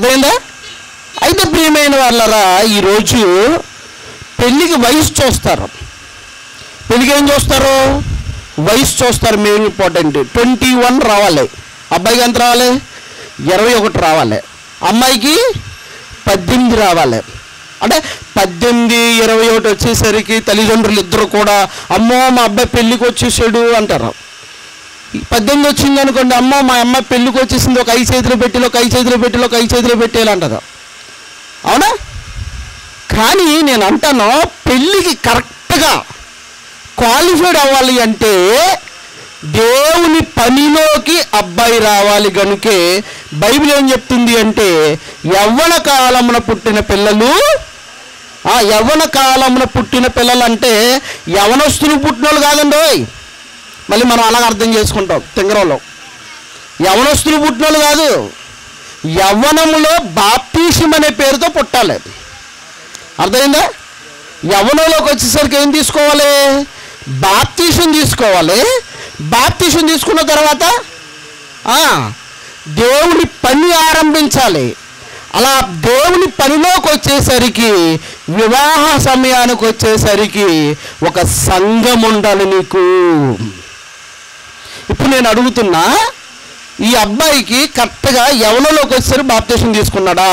అర్థమైందా అయితే ప్రియమైన వాళ్ళరా ఈరోజు పెళ్ళికి వయసు చూస్తారు పెళ్ళికి ఏం చూస్తారు వయసు చూస్తారు మెయిన్ ఇంపార్టెంట్ ట్వంటీ వన్ రావాలి అబ్బాయికి ఎంత రావాలి ఇరవై ఒకటి రావాలి అమ్మాయికి పద్దెనిమిది రావాలి అంటే పద్దెనిమిది ఇరవై ఒకటి వచ్చేసరికి తల్లిదండ్రులు ఇద్దరు కూడా అమ్మో మా అబ్బాయి పెళ్ళికి వచ్చేసాడు అంటారు ఈ పద్దెనిమిది వచ్చింది అనుకోండి అమ్మో మా అమ్మాయి పెళ్ళికి వచ్చేసింది ఒక ఐదు చేతులు పెట్టిలో ఒక ఐదు చేతులు పెట్టిలో ఒక ఐదు చేతులు పెట్టేయాలి అంటారు అవునా కానీ నేను అంటాను పెళ్ళికి కరెక్ట్గా క్వాలిఫైడ్ అవ్వాలి అంటే దేవుని పనిలోకి అబ్బాయి రావాలి గనుకే బైబిల్ ఏం చెప్తుంది అంటే యవ్వన కాలమున పుట్టిన పిల్లలు ఆ యవ్వన కాలమున పుట్టిన పిల్లలు అంటే యవనస్తులు పుట్టినోళ్ళు కాదండి ఓయ్. మళ్ళీ మనం అలాగ అర్థం చేసుకుంటాం తింగరంలో యవనస్తులు పుట్టినోళ్ళు కాదు యవ్వనములో బాప్తీసం అనే పేరుతో పుట్టాలి అర్థమైందా యవ్వనంలోకి వచ్చేసరికి ఏం తీసుకోవాలి బాప్తీసం తీసుకోవాలి బాప్తీసం తీసుకున్న తర్వాత ఆ, దేవుని పని ఆరంభించాలి అలా దేవుని పనిలోకి వచ్చేసరికి వివాహ సమయానికి వచ్చేసరికి ఒక సంఘం ఉండాలి నీకు ఇప్పుడు నేను అడుగుతున్నా ఈ అబ్బాయికి కరెక్ట్గా యవనలోకి వచ్చేసరికి బాప్తీసం తీసుకున్నాడా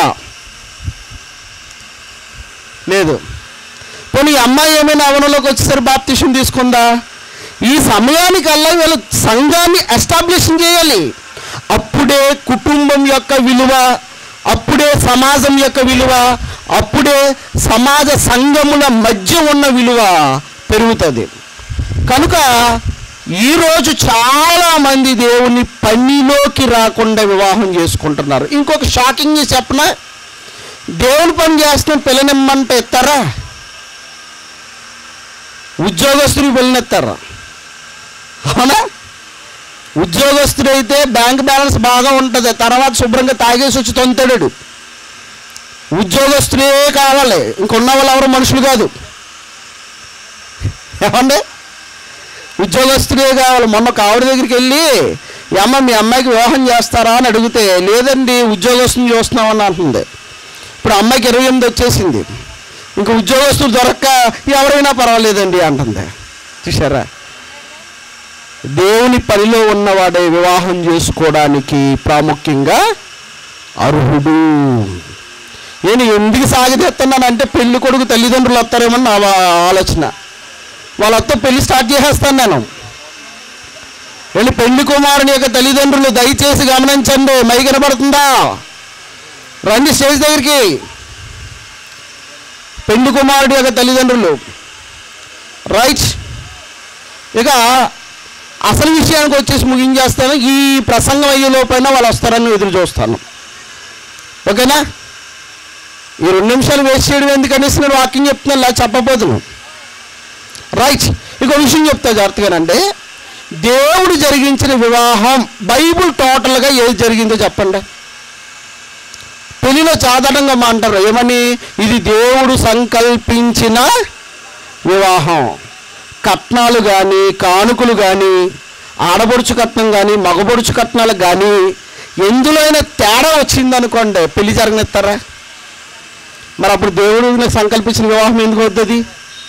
లేదు పోనీ ఈ అమ్మాయి ఏమైనా అవనంలోకి వచ్చేసరికి బాప్తిషన్ తీసుకుందా ఈ సమయానికల్లా వీళ్ళు సంఘాన్ని ఎస్టాబ్లిష్ చేయాలి అప్పుడే కుటుంబం యొక్క విలువ అప్పుడే సమాజం యొక్క విలువ అప్పుడే సమాజ సంఘముల మధ్య ఉన్న విలువ పెరుగుతుంది కనుక ఈరోజు చాలా మంది దేవుని పనిలోకి రాకుండా వివాహం చేసుకుంటున్నారు ఇంకొక షాకింగ్ చెప్పనా దేవుని పని చేస్తున్న పిల్లనిమ్మంటే ఎత్తారా ఉద్యోగస్తుడికి పిల్లనెత్తారా అవునా ఉద్యోగస్తుడైతే బ్యాంక్ బ్యాలెన్స్ బాగా ఉంటుంది తర్వాత శుభ్రంగా తాగేసి వచ్చి తొంతాడు ఉద్యోగస్తుడే కావాలి ఇంకొన్న వాళ్ళు ఎవరు మనుషులు కాదు ఏమండి ఉద్యోగస్తుడే కావాలి మొన్న ఒక ఆవిడ దగ్గరికి వెళ్ళి "ఈ అమ్మ మీ అమ్మాయికి వివాహం చేస్తారా అని అడిగితే లేదండి ఉద్యోగస్తుని చూస్తున్నామని అంటుంది ఇప్పుడు అమ్మాయికి ఇరవై ఎనిమిది వచ్చేసింది ఇంకా ఉద్యోగస్తులు దొరక్క ఎవరైనా పర్వాలేదండి అంటుంది చూసారా దేవుని పనిలో ఉన్నవాడే వివాహం చేసుకోవడానికి ప్రాముఖ్యంగా అర్హుడు నేను ఎందుకు సాగదీస్తున్నానంటే పెళ్లి కొడుకు తల్లిదండ్రులు వస్తారేమో నా వా- ఆలోచన వాళ్ళతో పెళ్లి స్టార్ట్ చేసేస్తాను నేను వెళ్ళి పెళ్లి కుమారుని యొక్క తల్లిదండ్రులు దయచేసి గమనించండి మై కనబడుతుందా రండి స్టేజ్ దగ్గరికి పెళ్లి కుమారుడి యొక్క తల్లిదండ్రులు రైట్ ఇక అసలు విషయానికి వచ్చేసి ముగించేస్తాను ఈ ప్రసంగం అయ్యే లోపైన వాళ్ళు వస్తారని ఎదురు చూస్తాను ఓకేనా ఈ రెండు నిమిషాలు వేస్ట్ చేయడం ఎందుకనేసి నేను వాకింగ్ చెప్తున్నాను ఇలా చెప్పబోతున్నాను రైట్ ఇంకో విషయం చెప్తా జాగ్రత్తగానంటే దేవుడు జరిగించిన వివాహం బైబుల్ టోటల్గా ఏది జరిగిందో చెప్పండి పెళ్లిలో సాధారణంగా మా అంటారు ఏమని ఇది దేవుడు సంకల్పించిన వివాహం కట్నాలు కానీ కానుకలు కానీ ఆడబొడుచు కట్నం కానీ మగబొడుచు కట్నాలకు కానీ ఎందులో అయినా తేడా వచ్చిందనుకోండి పెళ్లి జరగనిస్తారా మరి అప్పుడు దేవుడు నాకు సంకల్పించిన వివాహం ఎందుకు అవుతుంది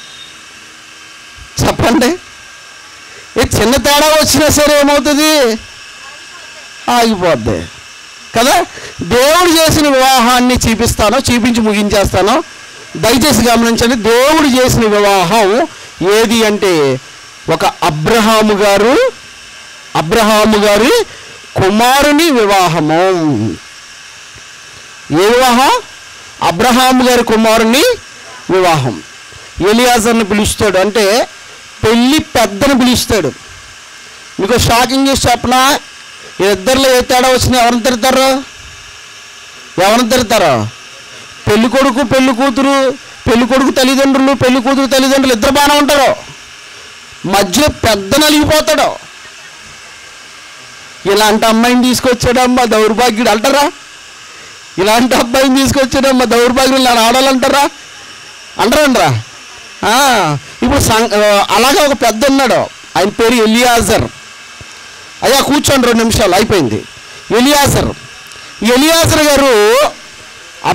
చెప్పండి ఏ చిన్న తేడా వచ్చినా సరే ఏమవుతుంది ఆగిపోద్ది కదా దేవుడు చేసిన వివాహాన్ని చూపిస్తాను చూపించి ముగించేస్తాను దయచేసి గమనించండి దేవుడు చేసిన వివాహం ఏది అంటే ఒక అబ్రహాము గారు అబ్రహాము గారి కుమారుని వివాహము ఏ వివాహం అబ్రహాము గారి కుమారుని వివాహం ఎలియాజర్ని పిలుస్తాడు అంటే పెళ్ళి పెద్దను పిలుస్తాడు మీకు షాకింగ్ చేసి చెప్పనా ఇద్దరిలో ఏ తేడా వచ్చినా ఎవరిని తిడతారు ఎవరిని తిడతారు పెళ్లి కొడుకు పెళ్లి కూతురు పెళ్లి కొడుకు తల్లిదండ్రులు పెళ్లి కూతురు తల్లిదండ్రులు ఇద్దరు బాగానే ఉంటారు మధ్య పెద్ద నలిగిపోతాడు ఇలాంటి అమ్మాయిని తీసుకొచ్చాడమ్మా దౌర్భాగ్యుడు అంటారా ఇలాంటి అబ్బాయిని తీసుకొచ్చాడమ్మా దౌర్భాగ్యులు నా ఆడాలి అంటారా అంటారంటరా ఆ, ఇప్పుడు సం ఆ, అలాగే ఒక పెద్ద ఉన్నాడు ఆయన పేరు ఎలియాజర్ అయ్యా కూర్చోండి రెండు నిమిషాలు అయిపోయింది ఎలియాజర్ ఎలియాజర్ గారు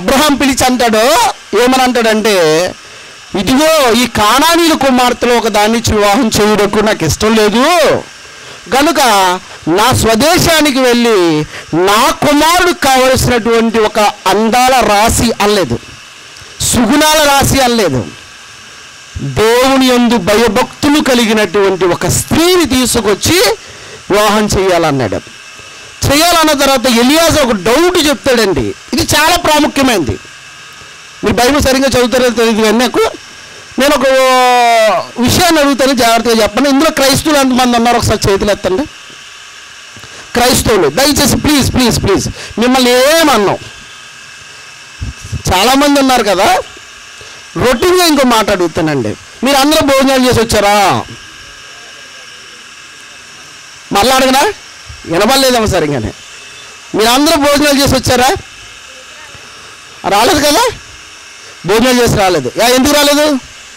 అబ్రహాం పిలిచి అంటాడు ఏమని అంటాడంటే ఇదిగో ఈ కానానీల కుమార్తెలో ఒక దాన్ని ఇచ్చి వివాహం చేయుటకు నాకు ఇష్టం లేదు గనుక నా స్వదేశానికి వెళ్ళి నా కుమారుడికి కావలసినటువంటి ఒక అందాల రాశి అనలేదు సుగుణాల రాశి అనలేదు దేవుని యందు భయభక్తులు కలిగినటువంటి ఒక స్త్రీని తీసుకొచ్చి వివాహం చేయాలన్నాడు చేయాలన్న తర్వాత ఎలియాస్ ఒక డౌట్ చెప్తాడండి ఇది చాలా ప్రాముఖ్యమైనది మీరు బైబిల్ సరిగ్గా చదువుతారో తెలియదు కానీ నాకు నేను ఒక విషయాన్ని అడుగుతాను జాగ్రత్తగా చెప్పండి ఇందులో క్రైస్తవులు ఎంతమంది ఉన్నారు ఒకసారి చేతులు ఎత్తండి క్రైస్తవులు దయచేసి ప్లీజ్ ప్లీజ్ ప్లీజ్ మిమ్మల్ని ఏమన్నాం చాలామంది ఉన్నారు కదా రొటీన్గా ఇంకో మాట అడుగుతానండి మీరు అందరూ భోజనాలు చేసి వచ్చారా మళ్ళా అడగనా వినబడలేదమ్మా సరిగానే మీరు అందరూ భోజనాలు చేసి వచ్చారా రాలేదు కదా భోజనాలు చేసి రాలేదు యా ఎందుకు రాలేదు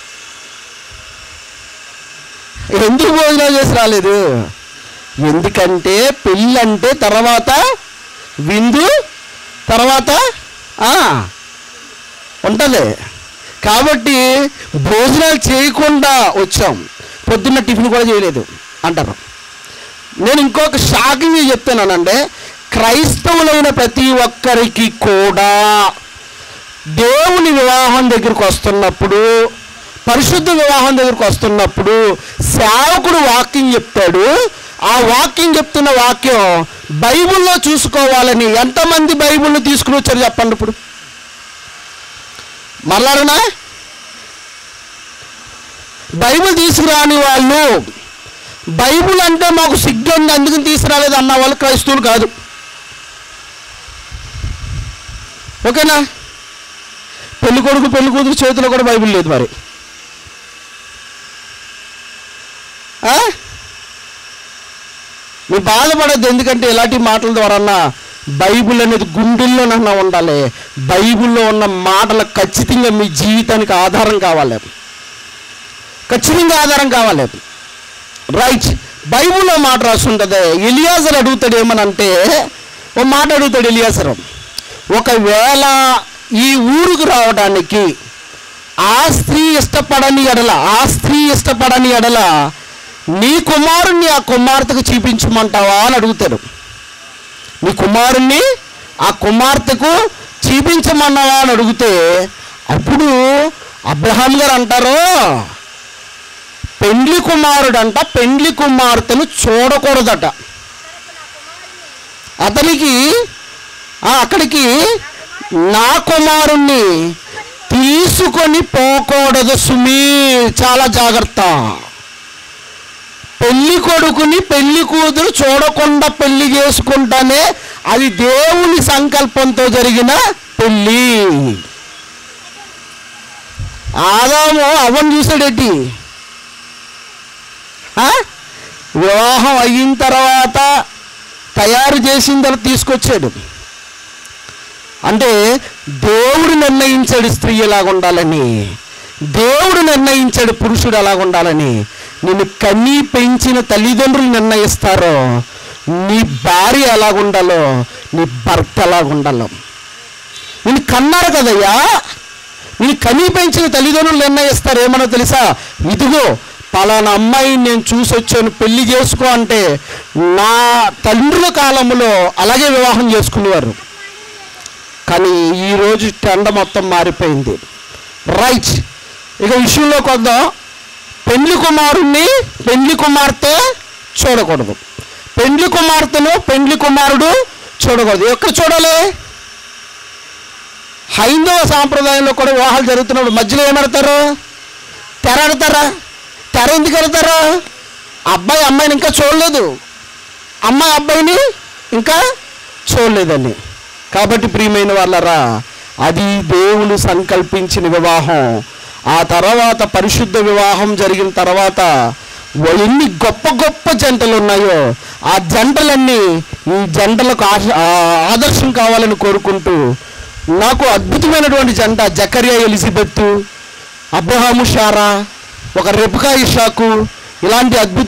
ఎందుకు భోజనాలు చేసి రాలేదు ఎందుకంటే పెళ్ళి అంటే తర్వాత విందు తర్వాత ఆ, ఉంటుంది కాబట్టి భోజనాలు చేయకుండా వచ్చాం పొద్దున్న టిఫిన్ కూడా చేయలేదు అంటారు నేను ఇంకొక షాకింగ్ చెప్తున్నానంటే క్రైస్తవులైన ప్రతి ఒక్కరికి కూడా దేవుని వివాహం దగ్గరికి వస్తున్నప్పుడు పరిశుద్ధ వివాహం దగ్గరికి వస్తున్నప్పుడు సేవకుడు వాక్యం చెప్తాడు ఆ వాక్యం చెప్తున్న వాక్యం బైబిల్లో చూసుకోవాలని ఎంతమంది బైబిల్ని తీసుకుని వచ్చారు చెప్పండి ఇప్పుడు మళ్ళాడనా బైబిల్ తీసుకురాని వాళ్ళు బైబిల్ అంటే మాకు సిగ్గు ఉంది అందుకని తీసుకురాలేదు అన్న వాళ్ళు క్రైస్తవులు కాదు ఓకేనా పెళ్లి కొడుకు పెళ్లి కూతురు చేతిలో కూడా బైబిల్ లేదు మరి ఆ? మీరు బాధపడద్దు ఎందుకంటే ఇలాంటి మాటల ద్వారా బైబిల్ అనేది గుండెల్లోనన్నా ఉండాలి బైబిల్లో ఉన్న మాటలు ఖచ్చితంగా మీ జీవితానికి ఆధారం కావాలి ఖచ్చితంగా ఆధారం కావాలి రైట్ బైబిల్లో మాట రాస్తుంటుంది ఎలియాజర్ అడుగుతాడు ఏమనంటే ఓ మాట అడుగుతాడు ఎలియాజరు ఒకవేళ ఈ ఊరుకు రావడానికి ఆ స్త్రీ ఇష్టపడని ఎడల ఆ స్త్రీ ఇష్టపడని ఎడల నీ కుమారుణ్ణి ఆ కుమార్తెకు చూపించమంటావా అని అడుగుతాడు నీ కుమారుణ్ణి ఆ కుమార్తెకు చూపించమన్నావా అని అడిగితే అప్పుడు అబ్రహాం గారు అంటారు పెండ్లి కుమారుడంట పెండ్లి కుమార్తెను చూడకూడదట అతనికి ఆ, అక్కడికి నా కుమారుణ్ణి తీసుకొని పోకూడదు సుమి చాలా జాగ్రత్త పెళ్లి కొడుకుని పెళ్లి కూతురు చూడకుండా పెళ్లి చేసుకుంటానే అది దేవుని సంకల్పంతో జరిగిన పెళ్ళి ఆదాము అవన్ చూసాడేటి ఆ? వివాహం అయిన తర్వాత తయారు చేసిన తర్వాత తీసుకొచ్చాడు అంటే దేవుడు నిర్ణయించాడు స్త్రీ ఎలాగ ఉండాలని దేవుడు నిర్ణయించాడు పురుషుడు ఎలాగ ఉండాలని నిన్ను కన్నీ పెంచిన తల్లిదండ్రులు నిర్ణయిస్తారో నీ భార్య ఎలాగుండాలో నీ భర్త ఎలాగుండాలో నిన్ను కన్నారు కదయ్యా నేను కనీ పెంచిన తల్లిదండ్రులు నిర్ణయిస్తారు ఏమన్నా తెలుసా ఇదిగో పలానా అమ్మాయిని నేను చూసి వచ్చాను పెళ్లి చేసుకో అంటే నా తండ్రుల కాలంలో అలాగే వివాహం చేసుకునేవారు కానీ ఈరోజు టెండ మొత్తం మారిపోయింది రైట్ ఇక విషయంలోకి వద్దాం పెండ్లి కుమారుణ్ణి పెండ్లి కుమార్తె చూడకూడదు పెండ్లి కుమార్తెను పెండ్లి కుమారుడు చూడకూడదు ఎక్కడ చూడాలి హైందవ సాంప్రదాయంలో కూడా వివాహాలు జరుగుతున్నప్పుడు మధ్యలో ఏమెడతారు తెర ఎడతారా తెర ఎందుకు ఎడతారు అబ్బాయి అమ్మాయిని ఇంకా చూడలేదు అమ్మాయి అబ్బాయిని ఇంకా చూడలేదని కాబట్టి ప్రియమైన వాళ్ళరా అది దేవుడు సంకల్పించిన వివాహం ఆ తర్వాత పరిశుద్ధ వివాహం జరిగిన తర్వాత వ- ఎన్ని గొప్ప గొప్ప జంటలు ఉన్నాయో ఆ జంటలన్నీ ఈ జంటలకు ఆశ- ఆ ఆదర్శం కావాలని కోరుకుంటూ నాకు అద్భుతమైనటువంటి జంట జకరియా ఎలిజబెత్ అబ్రహాము షారా ఒక రెబకా ఇషాకు ఇలాంటి అద్భుత